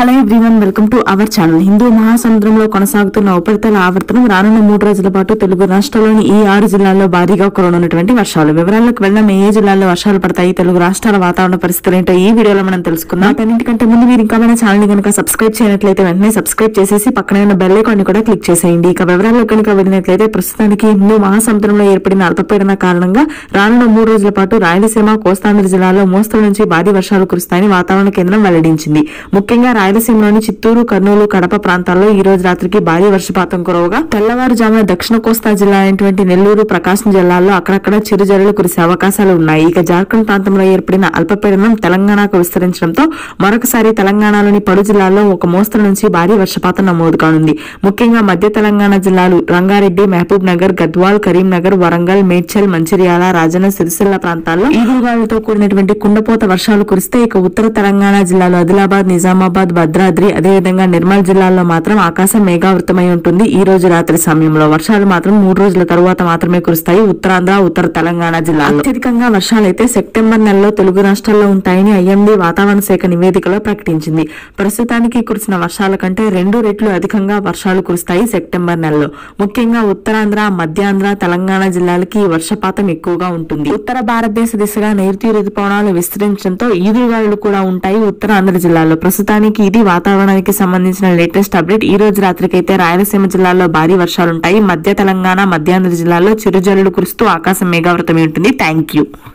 hello everyone welcome to our channel హిందూ మహాసముద్రంలో కొనసాగుతున్న ఉపరితల ఆవర్తనం రానున్న మూడు రోజుల పాటు తెలుగు రాష్ట్రాల్లోని ఈ ఆరు జిల్లాల్లో భారీగా కురవనున్నటువంటి వర్షాలు వివరాలకు వెళ్ళిన ఏ జిల్లాల్లో వర్షాలు పడతాయి తెలుగు రాష్ట్రాల వాతావరణ పరిస్థితులు ఏంటో ఈ వీడియోలో మనం తెలుసుకుందాం వాటన్నిటికంటే ముందు మీరు ఇంకా మన ఛానల్ ని కనుక సబ్స్క్రైబ్ చేయనట్లయితే వెంటనే సబ్స్క్రైబ్ చేసేసి పక్కనే ఉన్న బెల్ ఐకాన్ ని కూడా క్లిక్ చేసేయండి ఇక వివరాల్లో కనుక వెళ్ళినట్లయితే ప్రస్తుతానికి హిందూ మహాసముద్రంలో ఏర్పడిన అల్పపీడన కారణంగా రానున్న మూడు రోజుల పాటు రాయలసీమ కోస్తాంధ్ర జిల్లాలో మోస్తరు నుంచి భారీ వర్షాలు కురుస్తాయని వాతావరణ కేంద్రం వెల్లడించింది ముఖ్యంగా రాయలసీమలోని చిత్తూరు కర్నూలు కడప ప్రాంతాల్లో ఈ రోజు రాత్రికి భారీ వర్షపాతం కురవగా తెల్లవారుజామున దక్షిణ కోస్తా జిల్లా అయినటువంటి నెల్లూరు ప్రకాశం జిల్లాల్లో అక్కడక్కడ చిరుజల్లులు కురిసే అవకాశాలు ఉన్నాయి ఇక జార్ఖండ్ ప్రాంతంలో ఏర్పడిన అల్పపీడనం తెలంగాణకు విస్తరించడంతో మరొకసారి తెలంగాణలోని పలు జిల్లాల్లో ఒక మోస్తరు నుంచి భారీ వర్షపాతం నమోదు కానుంది ముఖ్యంగా మధ్య తెలంగాణ జిల్లాలు రంగారెడ్డి మహబూబ్ నగర్ గద్వాల్ కరీంనగర్ వరంగల్ మేడ్చల్ మంచిర్యాల రాజన్న సిరిసిల్ల ప్రాంతాల్లో ఈదురుగాలులతో కూడినటువంటి కుండపోత వర్షాలు కురిస్తే ఇక ఉత్తర తెలంగాణ జిల్లాలో ఆదిలాబాద్ నిజామాబాద్ భద్రాద్రి అదేవిధంగా నిర్మల్ జిల్లాల్లో మాత్రం ఆకాశం మేఘావృతమై ఉంటుంది ఈ రోజు రాత్రి సమయంలో వర్షాలు మాత్రం మూడు రోజుల తరువాత మాత్రమే కురుస్తాయి ఉత్తరాంధ్ర ఉత్తర తెలంగాణ జిల్లాలో అత్యధికంగా వర్షాలైతే సెప్టెంబర్ నెలలో తెలుగు రాష్ట్రాల్లో ఉంటాయని ఐఎండీ వాతావరణ శాఖ నివేదికలో ప్రకటించింది ప్రస్తుతానికి కురిసిన వర్షాల కంటే రెండు రెట్లు అధికంగా వర్షాలు కురుస్తాయి సెప్టెంబర్ నెలలో ముఖ్యంగా ఉత్తరాంధ్ర మధ్యాంధ్ర తెలంగాణ జిల్లాలకి ఈ వర్షపాతం ఎక్కువగా ఉంటుంది ఉత్తర భారతదేశ దిశగా నైరుతి రుతుపవనాలు విస్తరించడంతో ఈదురుగాలులు కూడా ఉంటాయి ఉత్తరాంధ్ర జిల్లాలో ప్రస్తుతానికి ఇది వాతావరణానికి సంబంధించిన లేటెస్ట్ అప్డేట్ ఈ రోజు రాత్రికైతే రాయలసీమ జిల్లాలో భారీ వర్షాలుంటాయి మధ్య తెలంగాణ మధ్యాంధ్ర జిల్లాలో చిరుజల్లులు కురుస్తూ ఆకాశం మేఘావృతమై ఉంటుంది థ్యాంక్ యూ